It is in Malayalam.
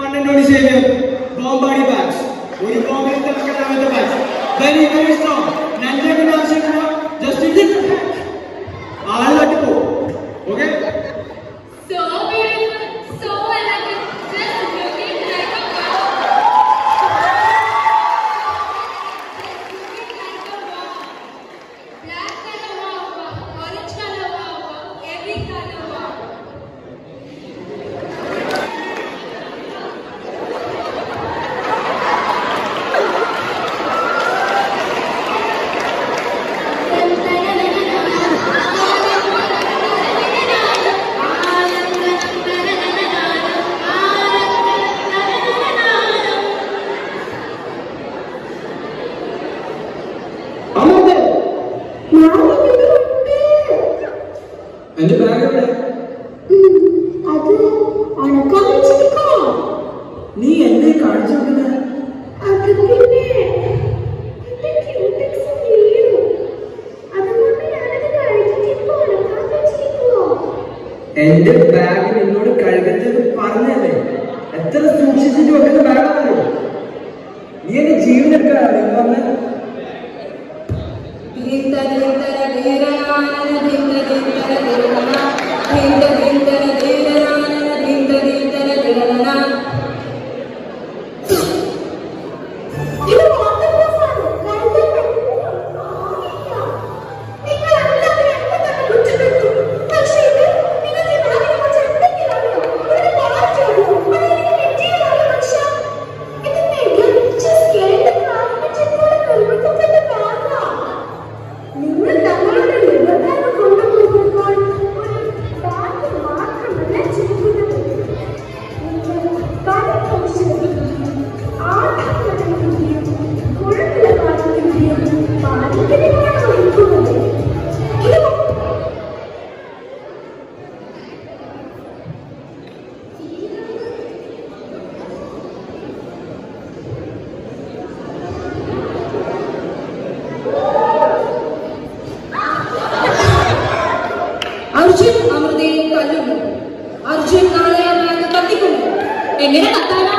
കണ്ടന്റോട് സേവിയർ ബോംബാടി ബാഗ്സ് ഒരു ബോംബിൽ തിളക്കണ്ടാവാത്ത ബാഗ്സ് വെരി വെരി സ്ട്രോങ് നഞ്ചിന്റെ ആവശ്യമില്ല ജസ്റ്റ് ആള് തട്ടിപ്പോ okay So beautiful, so elegant, just looking like a wow. Looking like a wow. Black color wow, wow. Orange color wow, wow. Every color wow. അമ്മേ എന്റെ ബാഗ് എവിടെ അത് ഉണക്കാൻ വെച്ചിരിക്കോ നീ എന്നെ കാണിച്ചു കൊടുക്കുന്നത് അത് പിന്നെ എന്റെ ക്യൂടെക്സ് വീണു അതുകൊണ്ട് ഞാനത് കഴിച്ചിട്ട് ഉണക്കാൻ വെച്ചിരിക്കുവോ എന്റെ ബാഗ് നിന്നോട് കഴുകരുത് പറഞ്ഞല്ലേ എത്ര സൂക്ഷിച്ചിട്ട് വെക്കുന്ന ബാഗാണല്ലോ നീ എന്റെ ജീവൻ എടുക്കാറല്ലേ പറഞ്ഞ ഇത് വാട്ടർപ്രൂഫാണ് കഴുകാൻ പറ്റില്ല നിങ്ങൾ എല്ലാവരും എന്നെ തന്നെ കുറ്റപ്പെടുത്തും പക്ഷേ ഇത് നിങ്ങൾക്ക് ഈ ബാഗിനെ കുറിച്ച് എന്തെങ്കിലും അറിയോ ഇതിന്റെ ക്വാളിറ്റി അറിയോ അതെനിക്ക് കിട്ടിയതാണ് പക്ഷേ ഇത് നെഗറ്റിവ് സ്കെയിലിൽ കാണിച്ചിട്ടുള്ള നിർമ്മിക്കപ്പെട്ട ബാഗാ നിങ്ങൾ തങ്ങളുടെ ലിബർട്ടാണ് കൊണ്ടുപോകുമ്പോൾ ഒരു ബാഗ് മാത്രമല്ല ചെയ്യുന്നത് പല കൗശലങ്ങളും ആട്ടങ്ങളുടെയും കുഴപ്പമില്ലാത്തതിന്റെയും പാരമ്പര്യമാണ് ഒരുക്കുന്നത് ഇത് അർജുൻ അമൃതയെ തല്ലുന്നു അർജുൻ നാളെ ആ ബാഗ് കത്തിക്കുന്നു എങ്ങനെ കത്താനാ